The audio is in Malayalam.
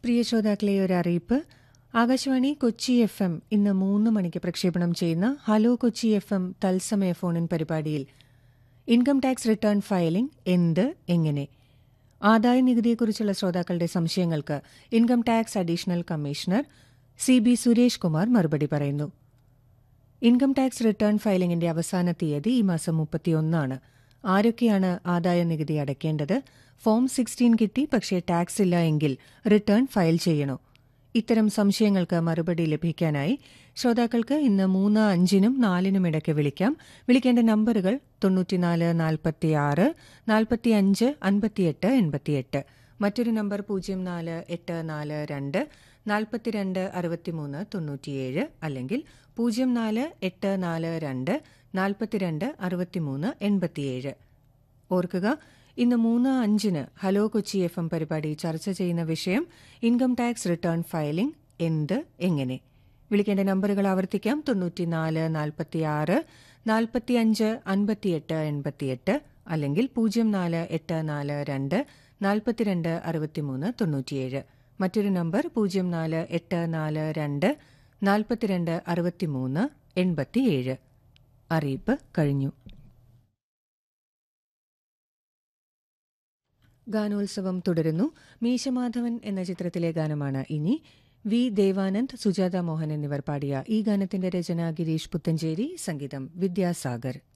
പ്രിയ ശ്രോതാക്കളെ ഒരു അറിയിപ്പ് ആകാശവാണി കൊച്ചി എഫ് എം ഇന്ന് മൂന്ന് മണിക്ക് പ്രക്ഷേപണം ചെയ്യുന്ന ഹലോ കൊച്ചി എഫ് എം തത്സമയ ഫോണിൻ പരിപാടിയിൽ ഇൻകം ടാക്സ് റിട്ടേൺ ഫയലിംഗ് എന്ത് എങ്ങനെ ആദായ നികുതിയെക്കുറിച്ചുള്ള ശ്രോതാക്കളുടെ സംശയങ്ങൾക്ക് income tax additional commissioner C B Suresh Kumar മറുപടി പറയുന്നു ഇൻകം ടാക്സ് റിട്ടേൺ ഫയലിംഗിന്റെ അവസാന തീയതി ഈ മാസം മുപ്പത്തിയൊന്നാണ് ആരൊക്കെയാണ് ആദായ നികുതി അടയ്ക്കേണ്ടത് ഫോം സിക്സ്റ്റീൻ കിട്ടി പക്ഷേ ടാക്സ് ഇല്ല എങ്കിൽ റിട്ടേൺ ഫയൽ ചെയ്യണോ ഇത്തരം സംശയങ്ങൾക്ക് മറുപടി ലഭിക്കാനായി ശ്രോതാക്കൾക്ക് ഇന്ന് മൂന്ന് അഞ്ചിനും നാലിനും ഇടയ്ക്ക് വിളിക്കാം വിളിക്കേണ്ട നമ്പറുകൾ തൊണ്ണൂറ്റിനാല് നാൽപ്പത്തിയാറ് നാൽപ്പത്തിയഞ്ച് അൻപത്തിയെട്ട് എൺപത്തിയെട്ട് മറ്റൊരു നമ്പർ പൂജ്യം നാല് എട്ട് നാല് രണ്ട് നാൽപ്പത്തിരണ്ട് അറുപത്തിമൂന്ന് തൊണ്ണൂറ്റിയേഴ് അല്ലെങ്കിൽ പൂജ്യം നാല് എട്ട് നാല് രണ്ട് നാൽപ്പത്തിരണ്ട് അറുപത്തിമൂന്ന് എൺപത്തിയേഴ് ഓർക്കുക ഇന്ന് മൂന്ന് അഞ്ചിന് ഹലോ കൊച്ചി എഫ് എം പരിപാടി ചർച്ച ചെയ്യുന്ന വിഷയം ഇൻകം ടാക്സ് റിട്ടേൺ ഫയലിംഗ് എന്ത് എങ്ങനെ വിളിക്കേണ്ട നമ്പറുകൾ ആവർത്തിക്കാം തൊണ്ണൂറ്റിനാല് നാൽപ്പത്തിയാറ് നാൽപ്പത്തിയഞ്ച് അൻപത്തിയെട്ട് എൺപത്തിയെട്ട് അല്ലെങ്കിൽ പൂജ്യം നാല് എട്ട് നാല് രണ്ട് നാൽപ്പത്തിരണ്ട് അറുപത്തിമൂന്ന് തൊണ്ണൂറ്റിയേഴ് മറ്റൊരു നമ്പർ പൂജ്യം നാല് എട്ട് നാല് രണ്ട് നാൽപ്പത്തിരണ്ട് അറുപത്തിമൂന്ന് എൺപത്തിയേഴ് അറിയിപ്പ് കഴിഞ്ഞു ഗാനോത്സവം തുടരുന്നു മീശമാധവൻ എന്ന ചിത്രത്തിലെ ഗാനമാണ് ഇനി വി ദേവാനന്ദ് സുജാത മോഹൻ എന്നിവർ പാടിയ ഈ ഗാനത്തിന്റെ രചന ഗിരീഷ് പുത്തഞ്ചേരി സംഗീതം വിദ്യാസാഗർ